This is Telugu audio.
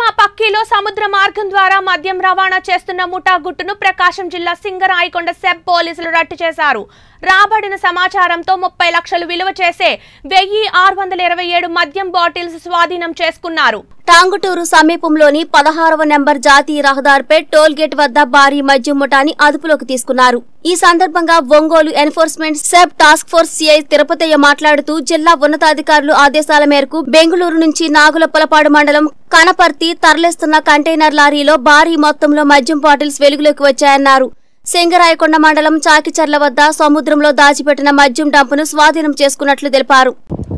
పక్కీలో సముద్ర మార్గం ద్వారా మద్యం రవాణా చేస్తున్న ముఠా గుట్టును ప్రకాశం జిల్లా సింగరాయకొండ సెబ్ పోలీసులు రట్టు చేశారు రాబడిన సమాచారంతో ముప్పై లక్షలు విలువ చేసే వెయ్యి ఆరు వందల ఇరవై ఏడు మద్యం బాటిల్స్ స్వాధీనం చేసుకున్నారు టాంగుటూరు సమీపంలోని పదహారవ నెంబర్ జాతీయ రహదారిపై టోల్ గేట్ వద్ద భారీ మద్యం ముఠాని అదుపులోకి తీసుకున్నారు ఈ సందర్భంగా Ongole enforcement SEB task force CI Tirupataiah మాట్లాడుతూ జిల్లా ఉన్నతాధికారులు ఆదేశాల మేరకు బెంగళూరు నుంచి నాగులప్పలపాడు మండలం కనపర్తి తరలిస్తున్న కంటైనర్ లారీలో భారీ మొత్తంలో మద్యం బాటిల్స్ వెలుగులోకి వచ్చాయన్నారు సింగరాయకొండ మండలం చాకిచర్ల వద్ద సముద్రంలో దాచిపెట్టిన మద్యం డంపును స్వాధీనం చేసుకున్నట్లు తెలిపారు